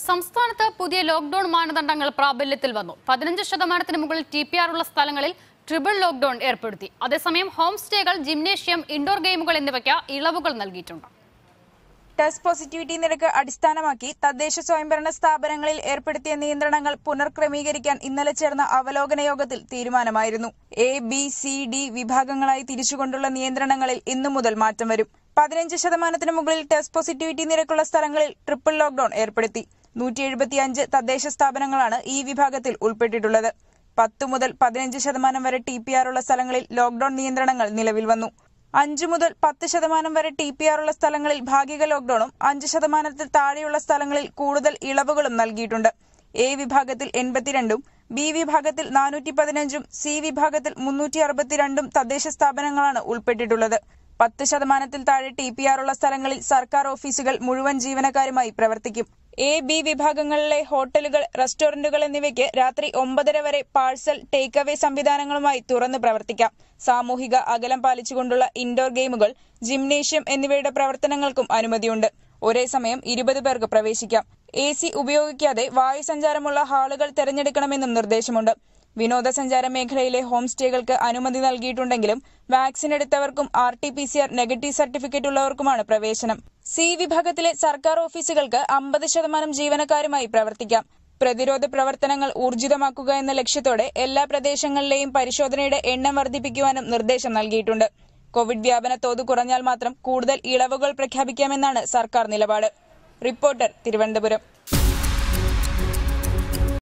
സംസ്ഥാനത്ത് പുതിയ ലോക്ഡൌൺ മാനദണ്ഡങ്ങൾ പ്രാബല്യത്തിൽ വന്നു പതിനഞ്ച് ശതമാനത്തിന് മുകളിൽ ടി പി ആർ ഉള്ള സ്ഥലങ്ങളിൽ ട്രിപ്പിൾ ലോക്ഡൌൺ ഏർപ്പെടുത്തി അതേസമയം ഹോം സ്റ്റേകൾ ജിംനേഷ്യം ഇൻഡോർ ഗെയിമുകൾ എന്നിവയ്ക്ക് ഇളവുകൾ നൽകിയിട്ടുണ്ട് ടെസ്റ്റ് പോസിറ്റിവിറ്റി നിരക്ക് അടിസ്ഥാനമാക്കി തദ്ദേശ സ്വയംഭരണ സ്ഥാപനങ്ങളിൽ ഏർപ്പെടുത്തിയ നിയന്ത്രണങ്ങൾ പുനർക്രമീകരിക്കാൻ ഇന്നലെ ചേർന്ന അവലോകന യോഗത്തിൽ തീരുമാനമായിരുന്നു എ ബി സി ഡി വിഭാഗങ്ങളായി തിരിച്ചുകൊണ്ടുള്ള നിയന്ത്രണങ്ങളിൽ ഇന്നു മുതൽ മാറ്റം വരും പതിനഞ്ച് ശതമാനത്തിന് മുകളിൽ ടെസ്റ്റ് പോസിറ്റിവിറ്റി നിരക്കുള്ള സ്ഥലങ്ങളിൽ ട്രിപ്പിൾ ലോക്ഡൌൺ ഏർപ്പെടുത്തി നൂറ്റി എഴുപത്തിയഞ്ച് തദ്ദേശ സ്ഥാപനങ്ങളാണ് ഈ വിഭാഗത്തിൽ ഉൾപ്പെട്ടിട്ടുള്ളത് പത്ത് മുതൽ പതിനഞ്ച് ശതമാനം വരെ ടി പി ആർ ഉള്ള സ്ഥലങ്ങളിൽ ലോക്ഡൌൺ നിയന്ത്രണങ്ങൾ നിലവിൽ വന്നു അഞ്ചു മുതൽ പത്ത് ശതമാനം വരെ ടി പി ആർ ഉള്ള സ്ഥലങ്ങളിൽ ഭാഗിക ലോക്ഡൌണും അഞ്ച് ശതമാനത്തിൽ താഴെയുള്ള സ്ഥലങ്ങളിൽ കൂടുതൽ ഇളവുകളും നൽകിയിട്ടുണ്ട് എ വിഭാഗത്തിൽ എൺപത്തിരണ്ടും ബി വിഭാഗത്തിൽ നാനൂറ്റി പതിനഞ്ചും സി വിഭാഗത്തിൽ മുന്നൂറ്റി അറുപത്തിരണ്ടും തദ്ദേശ സ്ഥാപനങ്ങളാണ് ഉൾപ്പെട്ടിട്ടുള്ളത് പത്ത് ശതമാനത്തിൽ താഴെ ടി പി ആർ ഉള്ള സ്ഥലങ്ങളിൽ സർക്കാർ ഓഫീസുകൾ മുഴുവൻ ജീവനക്കാരുമായി പ്രവർത്തിക്കും എ ബി വിഭാഗങ്ങളിലെ ഹോട്ടലുകൾ റെസ്റ്റോറന്റുകൾ എന്നിവയ്ക്ക് രാത്രി ഒമ്പതര വരെ പാഴ്സൽ ടേക്ക് അവേ സംവിധാനങ്ങളുമായി തുറന്ന് പ്രവർത്തിക്കാം സാമൂഹിക അകലം പാലിച്ചുകൊണ്ടുള്ള ഇൻഡോർ ഗെയിമുകൾ ജിംനേഷ്യം എന്നിവയുടെ പ്രവർത്തനങ്ങൾക്കും അനുമതിയുണ്ട് ഒരേ സമയം ഇരുപത് പേർക്ക് പ്രവേശിക്കാം എ സി ഉപയോഗിക്കാതെ വായുസഞ്ചാരമുള്ള ഹാളുകൾ തിരഞ്ഞെടുക്കണമെന്നും നിർദ്ദേശമുണ്ട് വിനോദസഞ്ചാര മേഖലയിലെ ഹോം സ്റ്റേകൾക്ക് അനുമതി നൽകിയിട്ടുണ്ടെങ്കിലും വാക്സിൻ എടുത്തവർക്കും R T P C R negative certificate ഉള്ളവർക്കുമാണ് പ്രവേശനം സി വിഭാഗത്തിലെ സർക്കാർ ഓഫീസുകൾക്ക് അമ്പത് ശതമാനം ജീവനക്കാരുമായി പ്രവർത്തിക്കാം പ്രതിരോധ പ്രവർത്തനങ്ങൾ ഊർജിതമാക്കുക എന്ന ലക്ഷ്യത്തോടെ എല്ലാ പ്രദേശങ്ങളിലെയും പരിശോധനയുടെ എണ്ണം വർദ്ധിപ്പിക്കുവാനും നിർദ്ദേശം നൽകിയിട്ടുണ്ട് കോവിഡ് വ്യാപന തോത് കുറഞ്ഞാൽ മാത്രം കൂടുതൽ ഇളവുകൾ പ്രഖ്യാപിക്കാമെന്നാണ് സർക്കാർ നിലപാട് റിപ്പോർട്ടർ തിരുവനന്തപുരം